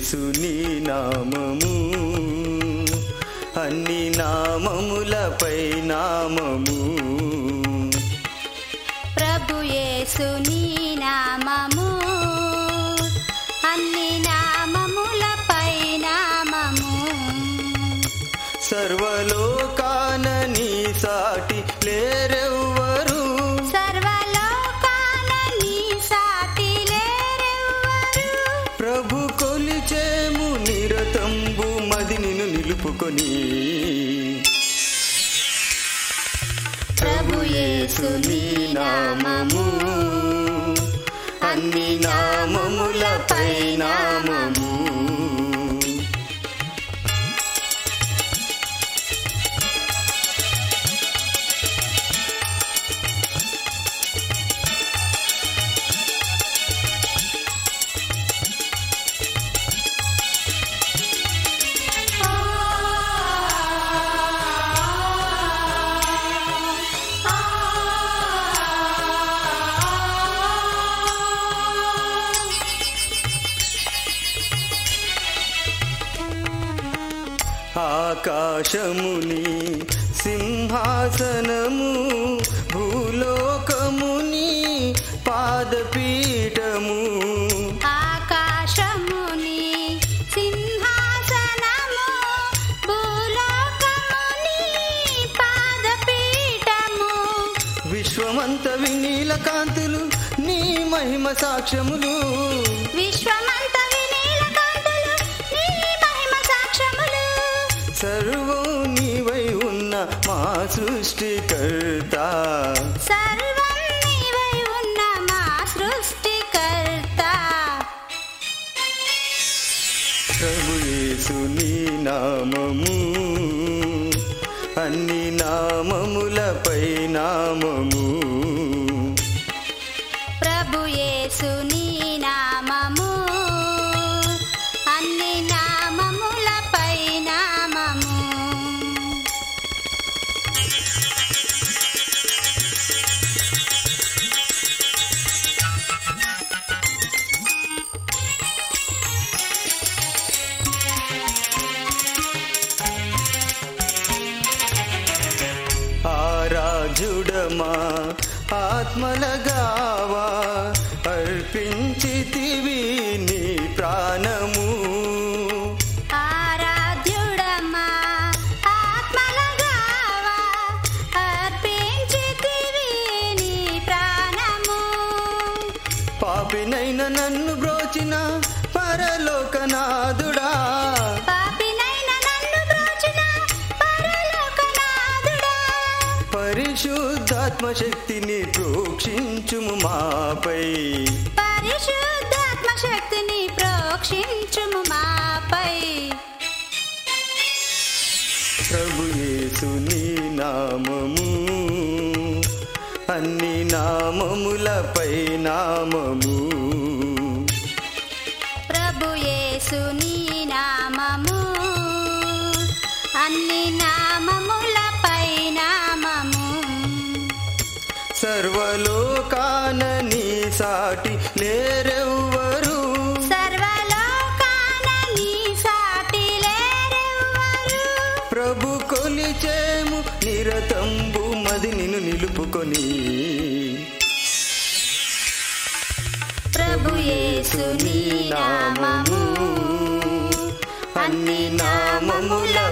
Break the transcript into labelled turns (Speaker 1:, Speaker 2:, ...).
Speaker 1: యేసుని నామము అన్ని నామములపై నామము
Speaker 2: ప్రభు యేసుని నామము అన్ని నామములపై నామము
Speaker 1: సర్వలోకాన నీ సాటి లేరెవ్వరు
Speaker 2: సర్వలోకాన నీ సాటి లేరెవ్వరు
Speaker 1: ప్రభు కొలిచేము నిరతంబు మది నిన్ను నిలుపుకొని
Speaker 2: ప్రభు యేసుని నామము
Speaker 1: అన్ని నామములపై నామము ఆకాశముని సింహాసనము భూలోకముని పాదపీఠము
Speaker 2: ఆకాశముని సింహాసనము భూలోకముని పాదపీఠము
Speaker 1: విశ్వమంత వినీల కాంతులు నీ మహిమ సాక్ష్యములు
Speaker 2: విశ్వమంత వినీలకాంతులు నీ మహిమ సాక్ష్యములు
Speaker 1: సర్వం నీవై ఉన్న మా సృష్టికర్త
Speaker 2: సర్వం నీవై ఉన్న మా సృష్టికర్త
Speaker 1: ప్రభు యేసు నీ నామము అన్ని నామములపై నామము
Speaker 2: ప్రభు యేసు నీ నామము అన్ని నామములపై నామము
Speaker 1: ఆరాజుడమా ఆత్మలగావా అర్పించితివి నీ ప్రాణము
Speaker 2: ఆరాధ్యుడమా ఆత్మలగావా అర్పించితివి నీ ప్రాణము
Speaker 1: పాపినైన నన్ను బ్రోచిన పరలోకనాథుడా
Speaker 2: పాపినైన నన్ను బ్రోచిన పరలోకనాథుడా
Speaker 1: పరిశుద్ధాత్మ శక్తిని ప్రోక్షించుము మాపై
Speaker 2: పరిశుద్ధాత్మ శక్తిని ప్రోక్షించుము మాపై
Speaker 1: ప్రభు యేసు నీ నామము అన్ని నామములపై నామము
Speaker 2: ప్రభు యేసు నీ నామము అన్ని నామములపై నామము
Speaker 1: సర్వలోకాన నీ సాటి లేరెవ్వరు
Speaker 2: సర్వలోకాన నీ సాటి లేరెవ్వరు
Speaker 1: ప్రభు కొలిచేము నిరతంబు మది నిన్ను నిలుపుకొని
Speaker 2: ప్రభు యేసు నీ నామము
Speaker 1: అన్ని నామముల